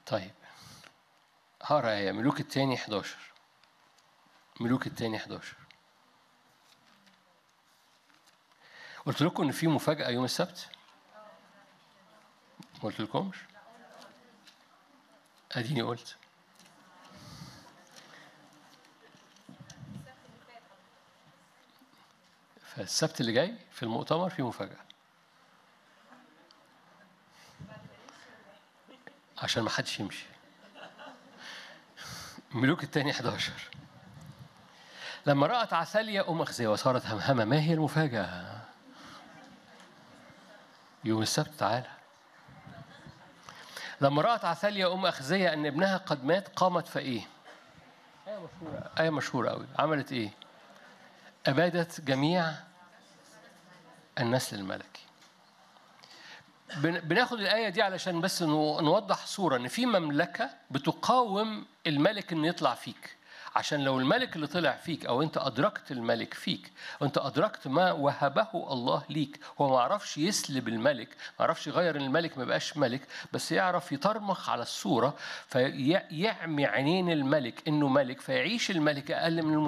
طيب هقرا آية ملوك التاني 11 ملوك التاني 11 قلت لكم إن في مفاجأة يوم السبت؟ ما قلت لكمش؟ أديني قلت فالسبت اللي جاي في المؤتمر في مفاجأة عشان ما حدش يمشي ملوك التاني 11 لما رأت عثاليا أم أخزية وصارت همهمة ما هي المفاجأة؟ يوم السبت تعالى لما رأت عثاليا أم أخزية أن ابنها قد مات قامت فإيه؟ آية مشهورة آية مشهورة أوي عملت إيه؟ أبادت جميع النسل الملكي بن- بناخد الآية دي علشان بس نو- نوضح صورة إن في مملكة بتقاوم الملك إنه يطلع فيك عشان لو الملك اللي طلع فيك أو أنت أدركت الملك فيك وأنت أدركت ما وهبه الله ليك هو ما عرفش يسلب الملك ما عرفش يغير الملك ما بقاش ملك بس يعرف يطرمخ على الصورة فيعمي عينين الملك إنه ملك فيعيش الملك أقل من